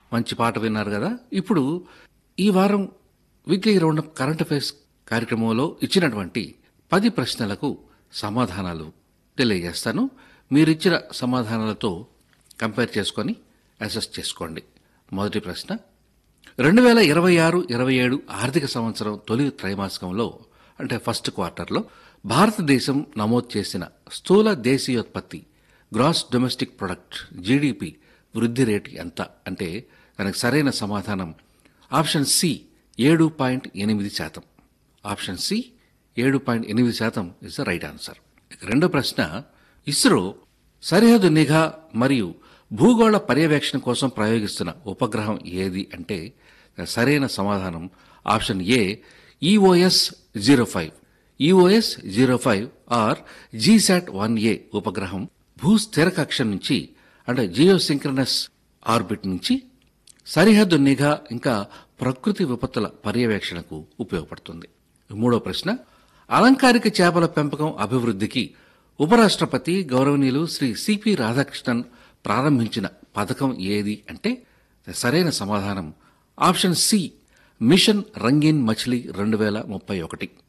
మంచి పాట విన్నారు కదా ఇప్పుడు ఈ వారం weekly round up current affairs కార్యక్రమంలో ఇచ్చినటువంటి పది ప్రశ్నలకు సమాధానాలు తెలియజేస్తాను మీరిచ్చిన సమాధానాలతో కంపేర్ చేసుకొని అసెస్ చేసుకోండి మొదటి ప్రశ్న రెండు వేల ఇరవై ఆరు ఇరవై ఏడు ఆర్థిక సంవత్సరం తొలి త్రైమాసికంలో అంటే ఫస్ట్ క్వార్టర్లో భారతదేశం నమోదు చేసిన స్థూల దేశీయోత్పత్తి గ్రాస్ డొమెస్టిక్ ప్రొడక్ట్ జీడిపి వృద్ధి రేటు ఎంత అంటే దానికి సరైన సమాధానం ఆప్షన్ సి ఏడు పాయింట్ ఎనిమిది శాతం ఆప్షన్ సి ఏడు పాయింట్ ఎనిమిది శాతం ఇస్ ద రైట్ ఆన్సర్ ఇక రెండో ప్రశ్న ఇస్రో సరిహద్దు నిఘా మరియు భూగోళ పర్యవేక్షణ కోసం ప్రయోగిస్తున్న ఉపగ్రహం ఏది అంటే సరైన సమాధానం option A EOS zero five EOS zero five or GSAT one A ఉపగ్రహం భూస్థిర కక్ష నుంచి అంటే జియోసింక్రనస్ ఆర్బిట్ నుంచి సరిహద్దు నిఘా ఇంకా ప్రకృతి విపత్తుల పర్యవేక్షణకు ఉపయోగపడుతుంది మూడో ప్రశ్న అలంకారిక చేపల పెంపకం అభివృద్ధికి ఉపరాష్ట్రపతి గౌరవనీయులు శ్రీ సిపి రాధాకృష్ణన్ ప్రారంభించిన పథకం ఏది అంటే సరైన సమాధానం option C mission Rangeen Machhli రెండు వేల ముప్పై ఒకటి